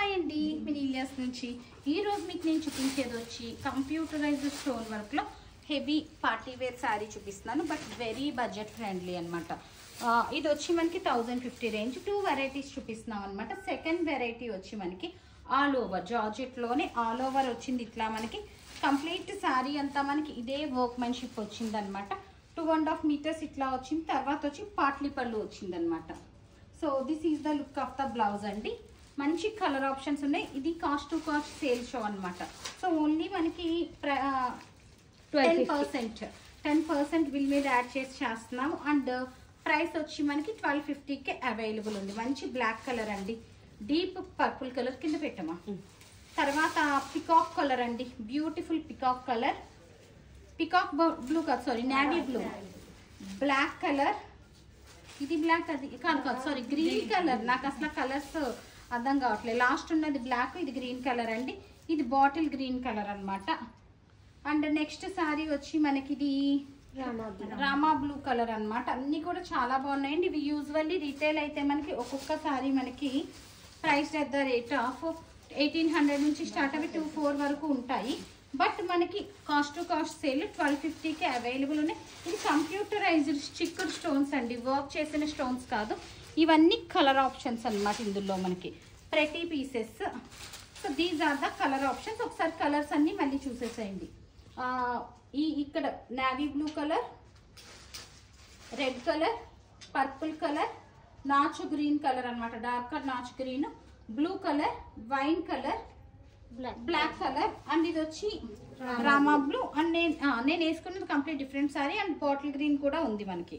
hi అండి మినీలియస్ నుంచి ఈ రోజు మీకు నేను చూపించేది వచ్చి కంప్యూటరైజ్డ్ స్టోన్ వర్క్లో హెవీ పార్టీ వేర్ శారీ చూపిస్తున్నాను బట్ వెరీ బడ్జెట్ ఫ్రెండ్లీ అనమాట ఇది వచ్చి మనకి thousand fifty range two varieties చూపిస్తున్నాం అనమాట సెకండ్ వెరైటీ వచ్చి మనకి ఆల్ ఓవర్ జార్జెట్లోనే ఆల్ ఓవర్ వచ్చింది ఇట్లా మనకి కంప్లీట్ శారీ అంతా మనకి ఇదే వర్క్మెన్షిప్ వచ్చింది అనమాట టూ అండ్ హాఫ్ మీటర్స్ ఇట్లా వచ్చింది తర్వాత వచ్చి పాట్లీ పళ్ళు వచ్చింది అనమాట so this is the look of the blouse అండి మంచి కలర్ ఆప్షన్స్ ఉన్నాయి ఇది cost to cost sale show అనమాట సో ఓన్లీ మనకి ten percent ten percent bill మీద యాడ్ చేసి చేస్తున్నాము అండ్ ప్రైస్ వచ్చి మనకి ట్వెల్వ్ ఫిఫ్టీకి అవైలబుల్ ఉంది మంచి బ్లాక్ కలర్ అండి డీప్ పర్పుల్ కలర్ కింద పెట్టమా తర్వాత పికాక్ కలర్ అండి beautiful peacock colour peacock blue కాదు sorry navy blue black colour ఇది బ్లాక్ అది కాదు కాదు సారీ గ్రీన్ కలర్ నాకు అసలు కలర్స్ అర్థం కావట్లేదు లాస్ట్ ఉన్నది బ్లాక్ ఇది గ్రీన్ కలర్ అండి ఇది బాటిల్ గ్రీన్ కలర్ అన్నమాట అండ్ నెక్స్ట్ శారీ వచ్చి మనకి ఇది రామా బ్లూ కలర్ అన్నమాట అన్ని కూడా చాలా బాగున్నాయండి ఇవి యూజువల్లీ రీటైల్ అయితే మనకి ఒక్కొక్క సారీ మనకి price at the rate of eighteen hundred నుంచి స్టార్ట్ అవి టూ ఫోర్ వరకు ఉంటాయి బట్ మనకి cost to cost sale twelve ఫిఫ్టీకి అవైలబుల్ ఉన్నాయి ఇది కంప్యూటరైజ్డ్ స్టిక్కర్ స్టోన్స్ అండి వర్క్ చేసిన స్టోన్స్ కాదు ఇవన్నీ కలర్ ఆప్షన్స్ అన్నమాట ఇందులో మనకి ప్రతి pieces so these are the colour options ఒకసారి కలర్స్ అన్ని మళ్ళీ చూసేసేయండి ఆ, ఈ ఇక్కడ navy blue colour red colour purple colour నాచు గ్రీన్ కలర్ అన్నమాట డార్కర్ నాచు green blue colour wine colour black colour and ఇది వచ్చి రామా బ్లూ అండ్ నేను ఆ, నేను వేసుకున్నది complete different sari and bottle green కూడా ఉంది మనకి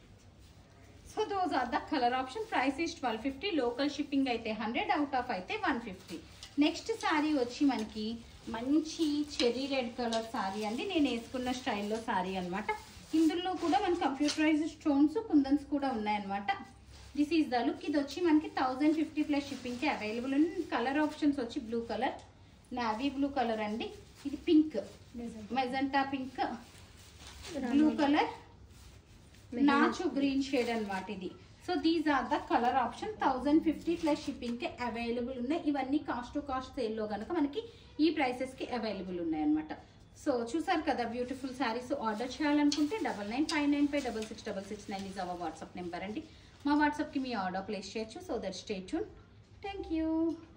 so those are the colour option price is twelve fifty local shipping అయితే హండ్రెడ్ అవుట్ ఆఫ్ అయితే వన్ ఫిఫ్టీ నెక్స్ట్ శారీ వచ్చి మనకి మంచి చెరీ రెడ్ కలర్ శారీ అండి నేను వేసుకున్న స్టైల్లో శారీ అన్నమాట ఇందులో కూడా మన కంప్యూటరైజ్డ్ స్టోన్స్ కుందన్స్ కూడా ఉన్నాయన్నమాట దిస్ ఈజ్ ద లుక్ ఇది వచ్చి మనకి థౌజండ్ ఫిఫ్టీ ప్లస్ షిప్పింగ్కి అవైలబుల్ ఉంది కలర్ ఆప్షన్స్ వచ్చి blue colour navy blue colour అండి ఇది pink magenta pink blue colour నాచు గ్రీన్ షేడ్ అన్నమాట ఇది so these are the colour option thousand fifty plus షిప్పింగ్కి అవైలబుల్ ఉన్నాయి ఇవన్నీ కాస్ట్ టు కాస్ట్ సేల్లో కనుక మనకి ఈ ప్రైసెస్కి అవైలబుల్ ఉన్నాయి అనమాట సో చూసారు కదా బ్యూటిఫుల్ శారీస్ ఆర్డర్ చేయాలనుకుంటే double nine five nine five double six double six nine is our WhatsApp number అండి మా వాట్సాప్కి మీ ఆర్డర్ ప్లేస్ చేయొచ్చు so that stay tune thank you